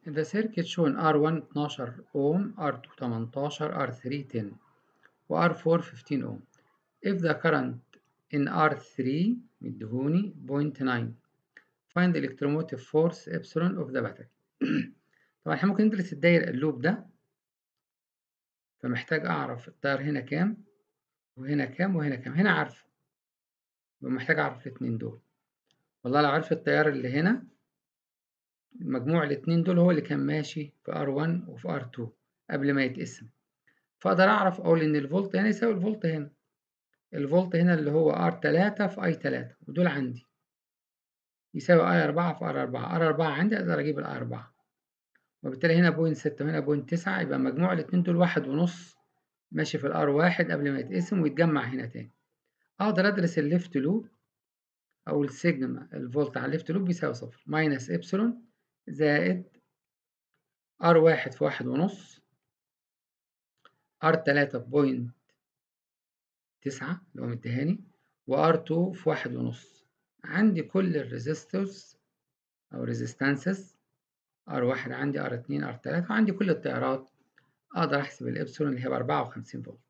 The circuit shown R1 12 ohm, R2 18, R3 10 و R4 15 ohm. If the current in R3 مديهوني 0.9 find the electromotive force epsilon of the battery. طبعا احنا ممكن ندرس الداير اللوب ده فمحتاج أعرف التيار هنا كام وهنا كام وهنا كام هنا عارفه يبقى محتاج أعرف الاتنين دول والله لو عرفت التيار اللي هنا مجموع الاتنين دول هو اللي كان ماشي في R1 وفي R2 قبل ما يتقسم فأقدر أعرف أقول إن الفولت هنا يساوي الفولت هنا الفولت هنا اللي هو R3 في I3 ودول عندي يساوي I4 في R4 R4 عندي أقدر أجيب ال I4 وبالتالي هنا بوينت ستة وهنا بوينت تسعة يبقى مجموع الاتنين دول واحد ونص ماشي في الار واحد قبل ما يتقسم ويتجمع هنا تاني أقدر أدرس الليفت لوب أو السيجما الفولت على الليفت لوب بيساوي صفر ماينس إبسلون زائد ار واحد في واحد ونص ار تلاتة بوينت تسعة اللي هو مديهاني وار تو في واحد ونص عندي كل الريزيستورز أو ريزيستانسز ار واحد عندي ار اتنين ار تلاتة وعندي كل التيارات أقدر أحسب الإبسلون اللي هي بأربعة وخمسين فولت